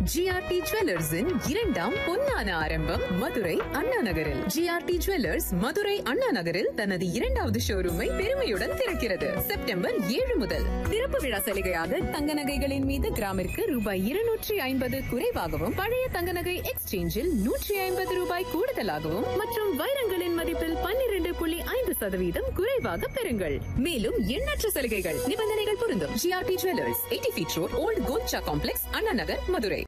GRT ஜுவல்லர்ஸின் இரண்டாம் பொன்னான ஆரம்பம் மதுரை அண்ணா நகரில் ஜிஆர்டி ஜுவல்லர்ஸ் மதுரை அண்ணா நகரில் தனது இரண்டாவது ஷோரூமை பெருமையுடன் திறக்கிறது செப்டம்பர் ஏழு முதல் திறப்பு விழா சலுகையாக தங்க நகைகளின் மீது கிராமிற்கு ரூபாய் இருநூற்றி ஐம்பது குறைவாகவும் பழைய தங்க நகை எக்ஸ்சேஞ்சில் நூற்றி ஐம்பது ரூபாய் கூடுதலாகவும் மற்றும் வைரங்களின் மதிப்பில் பன்னிரண்டு புள்ளி ஐந்து சதவீதம் குறைவாக பெறுங்கள் மேலும் எண்ணற்ற சலுகைகள் நிபந்தனைகள் பொருந்தும் GRT jewellers eighty feet road old Kolcha complex Anna Nagar Madurai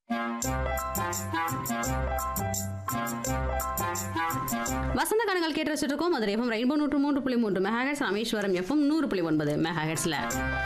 வசந்த கணங்கள் கேட்டு வச்சுட்டு இருக்கோம் மதுரை எஃப்எம் ரெயின்போ நூற்று மூன்று புள்ளி மூன்று மெகாஹெட்ஸ் ராமேஸ்வரம் எஃப்எம் நூறு புள்ளி ஒன்பது மெகாஹெட்ஸ்ல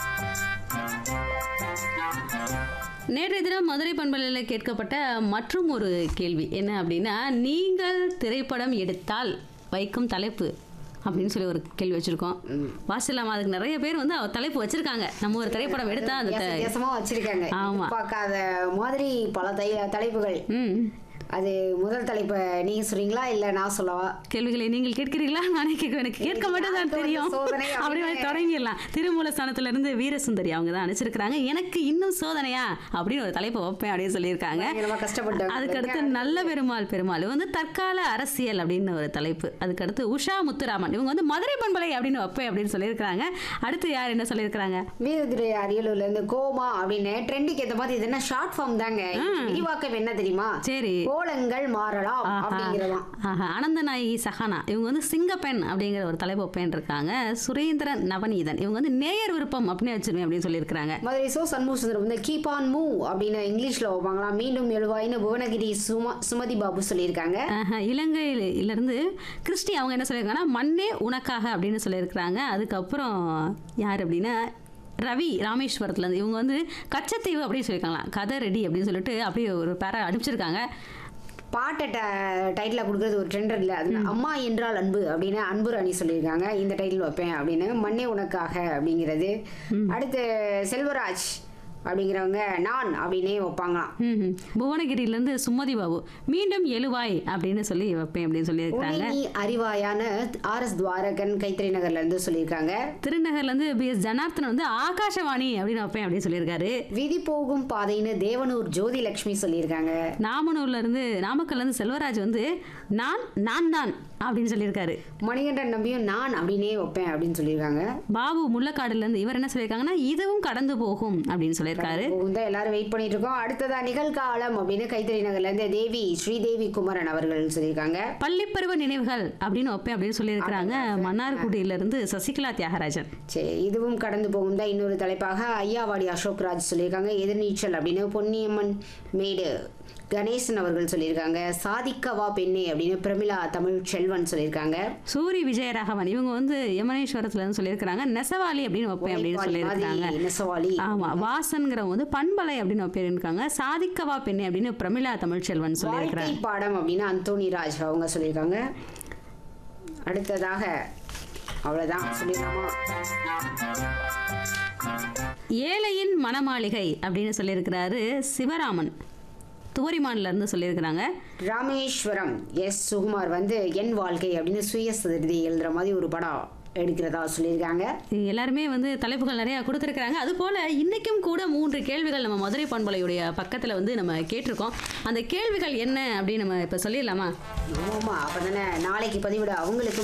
நேற்றைய தினம் மதுரை பண்பலையில் கேட்கப்பட்ட மற்றும் ஒரு கேள்வி என்ன அப்படின்னா நீங்கள் திரைப்படம் எடுத்தால் வைக்கும் தலைப்பு அப்படின்னு சொல்லி ஒரு கேள்வி வச்சிருக்கோம் வாசிலாமா அதுக்கு நிறைய பேர் வந்து அவ தலைப்பு வச்சிருக்காங்க நம்ம ஒரு திரைப்படம் எடுத்தா அந்த வித்தியாச த- வித்தியாசமா வச்சிருக்காங்க ஆமா. பார்க்காத மாதிரி பல தை தலைப்புகள் ம் அது முதல் தலைப்பை நீங்க சொல்றீங்களா இல்ல நான் சொல்லவா கேள்விகளை நீங்கள் கேட்கிறீங்களா நானே கேட்க எனக்கு கேட்க மட்டும் தான் யாருக்கு தெரியும் வந்து சோதனை அப்படி அப்படின்னு- மாதிரி தொடங்கிடலாம் திருமூலஸ்தானத்துல இருந்து வீரசுந்தரி அவங்க தான் அனுப்பிச்சிருக்காங்க எனக்கு இன்னும் சோதனையா அப்படின்னு ஒரு தலைப்பை வைப்பேன் அப்படின்னு சொல்லியிருக்காங்க பயங்கரமா கஷ்டப்பட்டாங்க. அதுக்கடுத்து நல்ல பெருமாள் பெருமாள் இது வந்து தற்கால அரசியல் அப்படின்னு ஒரு தலைப்பு அதுக்கடுத்து உஷா முத்துராமன் இவங்க வந்து மதுரை பண்பலை அப்படின்னு வைப்பேன் அப்படின்னு சொல்லியிருக்காங்க அடுத்து யார் என்ன சொல்லியிருக்காங்க வீரதுரை அரியலூர்ல இருந்து கோமா அப்படின்னு ட்ரெண்டுக்கு ஏத்த மாதிரி இது என்ன ஷார்ட் ஃபார்ம் தாங்க விரிவாக்கம் என்ன தெரியுமா சரி கோலங்கள் மாறலாம் ஆஹா. அப்படிங்கிறதாம் ஆஹா. ஆனந்தநாயகி சஹானா இவங்க வந்து சிங்கப்பெண் அப்படிங்கிற ஒரு தலைப்பு வைப்பேன் இருக்காங்க சுரேந்திரன் நவநீதன் இவங்க வந்து நேயர் விருப்பம் அப்படின்னு வச்சிருவேன் அப்படின்னு சொல்லியிருக்காங்க மதுரை சோ சண்முக சுந்தரம் வந்து கீப் ஆன் மூவ் அப்படின்னு இங்கிலீஷ்ல வைப்பாங்களாம் மீண்டும் எழுவாயின்னு புவனகிரி சும சுமதி பாபு சொல்லியிருக்காங்க ஆஹா, இலங்கையில இருந்து கிறிஸ்டி அவங்க என்ன சொல்லியிருக்காங்கன்னா மண்ணே உனக்காக அப்படின்னு சொல்லியிருக்கிறாங்க அதுக்கப்புறம் யார் அப்படின்னா ரவி ராமேஸ்வரத்துல இருந்து இவங்க வந்து கச்சத்தீவு அப்படின்னு சொல்லியிருக்காங்களாம் கதை ரெடி அப்படின்னு சொல்லிட்டு அப்படியே ஒரு பேரை அனுப்பிச்சிருக்காங்க பாட்டை டைட்டில் கொடுக்கறது ஒரு ட்ரெண்ட் இல்லை அது அம்மா என்றால் அன்பு அப்படின்னு அன்பு ராணி சொல்லியிருக்காங்க இந்த டைட்டில் வைப்பேன் அப்படின்னு மண்ணே உனக்காக அப்படிங்கிறது அடுத்து செல்வராஜ் அப்படிங்கிறவங்க நான் அப்படின்னே வைப்பாங்களாம் ம்ஹும். புவனகிரியிலேருந்து சுமதி பாபு மீண்டும் எழுவாய் அப்படின்னு சொல்லி வைப்பேன் அப்படின்னு சொல்லியிருக்காங்க உன்னை நீ அறிவாயான ஆர் எஸ் துவாரகன் கைத்தறி நகர்ல இருந்து சொல்லியிருக்காங்க திருநகர்லேருந்து பி எஸ் ஜனார்த்தன் வந்து ஆகாஷவாணி அப்படின்னு வைப்பேன் அப்படின்னு சொல்லியிருக்காரு விதி போகும் பாதைன்னு தேவனூர் ஜோதி லட்சுமி சொல்லியிருக்காங்க நாமனூர்ல இருந்து நாமக்கல்ல இருந்து செல்வராஜ் வந்து நான் நான் தான் அப்படின்னு சொல்லியிருக்காரு மணிகண்டன் நம்பியும் நான் அப்படின்னே வைப்பேன் அப்படின்னு சொல்லியிருக்காங்க பாபு முள்ளக்காடுல இருந்து இவர் என்ன சொல்லியிருக்காங்கன்னா இதுவும் கடந்து போகும் அப்படின்னு சொல்லியிருக்காரு போகும் தான் எல்லாரும் வெயிட் பண்ணிட்டு இருக்கோம் அடுத்ததா நிகழ்காலம் அப்படின்னு கைத்தறி நகர்ல இருந்து தேவி ஸ்ரீதேவி குமரன் அவர்கள் சொல்லியிருக்காங்க பள்ளிப்பருவ நினைவுகள் அப்படின்னு வைப்பேன் அப்படின்னு சொல்லியிருக்கிறாங்க மன்னார்குடியில இருந்து சசிகலா தியாகராஜன் சரி இதுவும் கடந்து போகும் தான் இன்னொரு தலைப்பாக ஐயாவாடி அசோக் ராஜ் சொல்லியிருக்காங்க எதிர்நீச்சல் அப்படின்னு பொன்னியம்மன் மேடு கணேசன் அவர்கள் சொல்லியிருக்காங்க சாதிக்கவா பெண்ணே அப்படின்னு பிரமிளா தமிழ் செல்வன் சொல்லியிருக்காங்க சூரி விஜயராகவன் இவங்க வந்து யமனேஸ்வரத்துல இருந்து சொல்லியிருக்கிறாங்க நெசவாளி அப்படின்னு வைப்பேன் அப்படின்னு சொல்லியிருக்காங்க மாதிரி நெசவாளி ஆமா வாசன்கிறவங்க வந்து பண்பலை அப்படின்னு வைப்பேன் இருக்காங்க சாதிக்கவா பெண்ணே அப்படின்னு பிரமிளா தமிழ்ச்செல்வன் சொல்லியிருக்கிறாங்க வாழ்க்கை பாடம் அப்படின்னு அந்தோனி ராஜ் அவங்க சொல்லியிருக்காங்க அடுத்ததாக அவ்வளவுதான் சொல்லிடலாமா ஏழையின் மணமாளிகை அப்படின்னு சொல்லியிருக்கிறாரு சிவராமன் துவரிமான்ல இருந்து சொல்லியிருக்கிறாங்க ராமேஸ்வரம் எஸ் சுகுமார் வந்து என் வாழ்க்கை அப்படின்னு சுயசரிதை எழுதுற மாதிரி ஒரு படம் எடுக்கிறதா சொல்லியிருக்காங்க எல்லாருமே வந்து தலைப்புகள் நிறைய கொடுத்துருக்காங்க அது போல இன்னைக்கும் கூட மூன்று கேள்விகள் நம்ம மதுரை பண்பலையுடைய பக்கத்துல வந்து நம்ம கேட்டிருக்கோம் அந்த கேள்விகள் என்ன அப்படின்னு நம்ம இப்ப சொல்லிடலாமா ஆமாம் அப்போ தானே நாளைக்கு பதிவிட அவங்களுக்கு